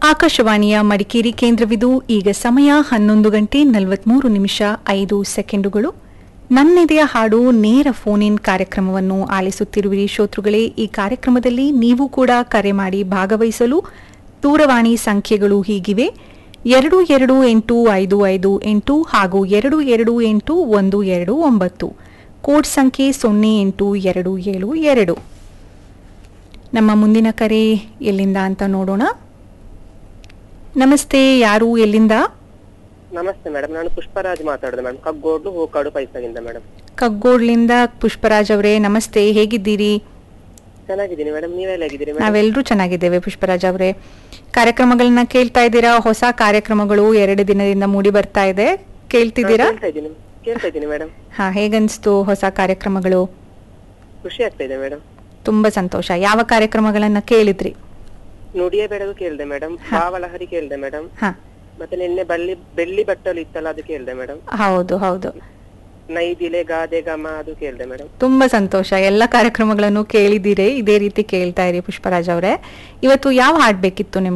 ಆಕಾಶವಾಣಿಯ ಮಡಿಕೇರಿ ಕೇಂದ್ರವಿದು ಈಗ ಸಮಯ ಹನ್ನೊಂದು ಗಂಟೆ ನಲವತ್ಮೂರು ನಿಮಿಷ ಐದು ಸೆಕೆಂಡುಗಳು ನನ್ನೆದೆಯ ಹಾಡು ನೇರ ಫೋನ್ ಇನ್ ಕಾರ್ಯಕ್ರಮವನ್ನು ಆಲಿಸುತ್ತಿರುವಿರಿ ಶ್ರೋತೃಗಳೇ ಈ ಕಾರ್ಯಕ್ರಮದಲ್ಲಿ ನೀವು ಕೂಡ ಕರೆ ಮಾಡಿ ಭಾಗವಹಿಸಲು ದೂರವಾಣಿ ಸಂಖ್ಯೆಗಳು ಹೀಗಿವೆ ಎರಡು ಎರಡು ಎಂಟು ಐದು ಐದು ಎಂಟು ಹಾಗೂ ಎರಡು ಎರಡು ಎಂಟು ಒಂದು ಎರಡು ಒಂಬತ್ತು ಕೋಡ್ ಸಂಖ್ಯೆ ಸೊನ್ನೆ ಎಂಟು ಎರಡು ಏಳು ಎರಡು ನಮ್ಮ ಮುಂದಿನ ಕರೆ ಎಲ್ಲಿಂದ ಅಂತ ನೋಡೋಣ ನಮಸ್ತೆ ಯಾರು ಎಲ್ಲಿಂದ ನಮಸ್ತೆ ಮೇಡಮ್ ನಾನು ಪುಷ್ಪರಾಜ್ ಮಾತಾಡೋದು ಮೇಡಮ್ ಕಗ್ಗೋಡ್ಲು ಹೂಕಾಡು ಪೈಸಾಗಿಂದ ಮೇಡಮ್ ಕಗ್ಗೋಡ್ಲಿಂದ ಪುಷ್ಪರಾಜ್ ಅವರೇ ನಮಸ್ತೆ ಹೇಗಿದ್ದೀರಿ ಚೆನ್ನಾಗಿದ್ದೀನಿ ಮೇಡಮ್ ನೀವೆಲ್ಲ ಹೇಗಿದ್ದೀರಿ ಮೇಡಮ್ ನಾವೆಲ್ಲರೂ ಚೆನ್ನಾಗಿದ್ದೇವೆ ಪುಷ್ಪರಾಜ್ ಅವರೇ ಕಾರ್ಯಕ್ರಮಗಳನ್ನ ಕೇಳ್ತಾ ಇದ್ದೀರಾ ಹೊಸ ಕಾರ್ಯಕ್ರಮಗಳು ಎರಡು ದಿನದಿಂದ ಮೂಡಿ ಬರ್ತಾ ಇದೆ ಕೇಳ್ತಿದ್ದೀರಾ ಕೇಳ್ತಾ ಇದ್ದೀನಿ ಕೇಳ್ತಾ ಇದ್ದೀನಿ ಮೇಡಮ್ ಹಾ ಹೇಗನ್ಸ್ತು ಹೊಸ ಕಾರ್ಯಕ್ರಮಗಳು ಖುಷಿ ಆಗ್ತಾ ಇದೆ ಮೇಡಮ್ ತುಂಬಾ ಸಂತೋಷ ಯಾವ ಕಾರ್ಯಕ್ರಮಗಳನ್ನ ಕೇಳಿದ್ರಿ ನುಡಿಯ ಬೆಳಗು ಕೇಳಿದೆ ಮೇಡಮ್ ಭಾವಲಹರಿ ಕೇಳಿದೆ ಮೇಡಮ್ ಹಾ ಮತ್ತೆ ನಿನ್ನೆ ಬಳ್ಳಿ ಬೆಳ್ಳಿ ಬಟ್ಟಲು ಇತ್ತಲ್ಲ ಅದು ಕೇಳಿದೆ ಮೇಡಮ್ ಹೌದು ಹೌದು ನೈದಿಲೆ ಗಾದೆ ಗಮ ಅದು ಕೇಳಿದೆ ಮೇಡಮ್ ತುಂಬಾ ಸಂತೋಷ ಎಲ್ಲ ಕಾರ್ಯಕ್ರಮಗಳನ್ನು ಕೇಳಿದ್ದೀರಿ ಇದೇ ರೀತಿ ಕೇಳ್ತಾ ಇರಿ ಪುಷ್ಪರಾಜ್ ಅವರೇ ಇವತ್ತು ಯಾವ ಹಾಡ್ ಬೇಕಿತ್ತು ನಿಮ್ಗೆ